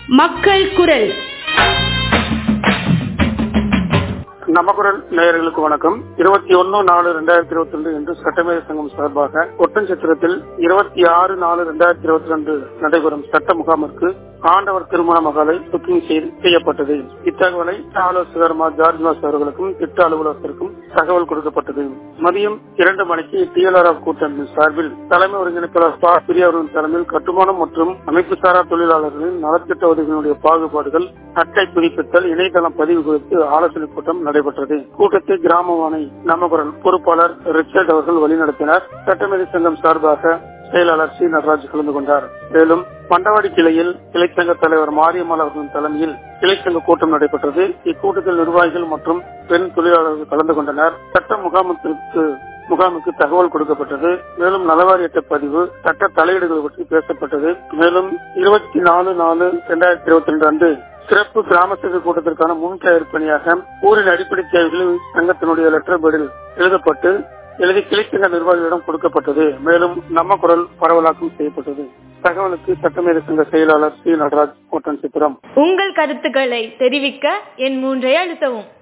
மக்கள் குரல் நமக்குரல் நேயர்களுக்கு வணக்கம் இருபத்தி ஒன்னு நாலு ரெண்டாயிரத்தி இருபத்தி ரெண்டு இன்று சட்டமேத சங்கம் சார்பாக ஒட்டன்சத்திரத்தில் இருபத்தி ஆறு நாலு ரெண்டாயிரத்தி இருபத்தி ரெண்டு நடைபெறும் சட்ட முகாமிற்கு ஆண்டவர் திருமண மகளை புக்கிங் செய்யப்பட்டது இத்தகவலை ஆலோசகர் மா ஜார்ஜ் மாஸ் அவர்களுக்கும் திட்ட அலுவலகத்திற்கும் தகவல் கொடுக்கப்பட்டது மதியம் இரண்டு மணிக்கு டிஎல்ஆர்எஃப் கூட்டமைப்பின் சார்பில் தலைமை ஒருங்கிணைப்பாளர் பா பிரியா அவர்களின் தலைமையில் கட்டுமானம் மற்றும் அமைப்பு சாரா தொழிலாளர்களின் நலத்திட்ட உதவிகளுடைய பாகுபாடுகள் அட்டை புதுப்பித்தல் இணையதளம் பதிவு குறித்து ஆலோசனை கூட்டம் நடைபெற்றது கூட்டத்தை கிராமவாணி நமகுரல் பொறுப்பாளர் ரிச்சர்ட் அவர்கள் வழிநடத்தினர் சட்டமேதை சங்கம் சார்பாக செயலாளர் சி நடராஜ் கலந்து கொண்டார் மேலும் பண்டவாடி கிளையில் கிளைச்சங்க தலைவர் மாரியம்மாள் அவர்களின் தலைமையில் கிளைச்சங்க கூட்டம் நடைபெற்றது இக்கூட்டத்தில் நிர்வாகிகள் மற்றும் பெண் தொழிலாளர்கள் கலந்து கொண்டனர் சட்ட முகாமத்திற்கு முகாமுக்கு தகவல் கொடுக்கப்பட்டது மேலும் நலவாரி அட்டை பதிவு சட்ட தலையீடுகள் பற்றி பேசப்பட்டது மேலும் இருபத்தி நாலு நாலு இரண்டாயிரத்தி இருபத்தி ரெண்டு அன்று சிறப்பு கிராம சபை கூட்டத்திற்கான முன் பணியாக ஊரின் அடிப்படை தேவைகளில் சங்கத்தினுடைய லெட்டர் பேடில் எழுதப்பட்டு எழுதி கிளைச்சங்க நிர்வாகிகளிடம் கொடுக்கப்பட்டது மேலும் நம்ம குரல் பரவலாக்கம் செய்யப்பட்டது தகவலுக்கு சட்டமேத சங்க செயலாளர் சி நடராஜ் கோட்டன் சித்திரம் உங்கள் கருத்துக்களை தெரிவிக்க என் மூன்றை அழுத்தவும்